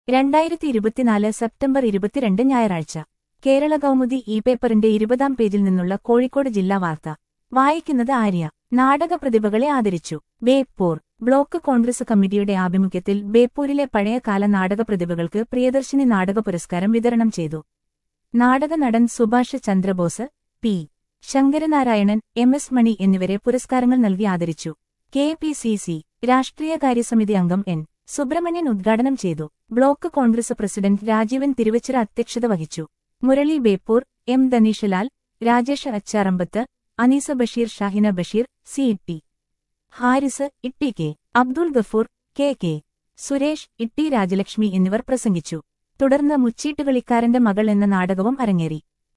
രണ്ടായിരത്തി ഇരുപത്തിനാല് സെപ്റ്റംബർ ഇരുപത്തിരണ്ട് ഞായറാഴ്ച കേരള കൗമുദി ഇ പേപ്പറിന്റെ ഇരുപതാം പേജിൽ നിന്നുള്ള കോഴിക്കോട് ജില്ലാ വാർത്ത വായിക്കുന്നത് ആര്യ നാടക പ്രതിഭകളെ ആദരിച്ചു ബേപ്പൂർ ബ്ലോക്ക് കോൺഗ്രസ് കമ്മിറ്റിയുടെ ആഭിമുഖ്യത്തിൽ ബേപ്പൂരിലെ പഴയകാല നാടക പ്രതിഭകൾക്ക് പ്രിയദർശിനി നാടക പുരസ്കാരം വിതരണം ചെയ്തു നാടക നടൻ Subhash Chandrabose P Sankaranarayanan M S Mani എന്നിവരെ പുരസ്കാരങ്ങൾ നൽകി ആദരിച്ചു കെ പി സി സി രാഷ്ട്രീയകാര്യസമിതി അംഗം എൻ സുബ്രഹ്മണ്യൻ ഉദ്ഘാടനം ചെയ്തു block Congress president Rajeevan Thiruvachira അധ്യക്ഷത വഹിച്ചു Murali Beypore M Dhaneeshlal Rajesh Acharambath Aneesa Basheer Shahina Basheer C T Haris Itti K Abdul Gafoor K K Suresh Itti Rajalakshmi എന്നിവർ പ്രസംഗിച്ചു തുടർന്ന് മുച്ചീട്ടുകളിക്കാരന്റെ മകൾ എന്ന നാടകവും അരങ്ങേറി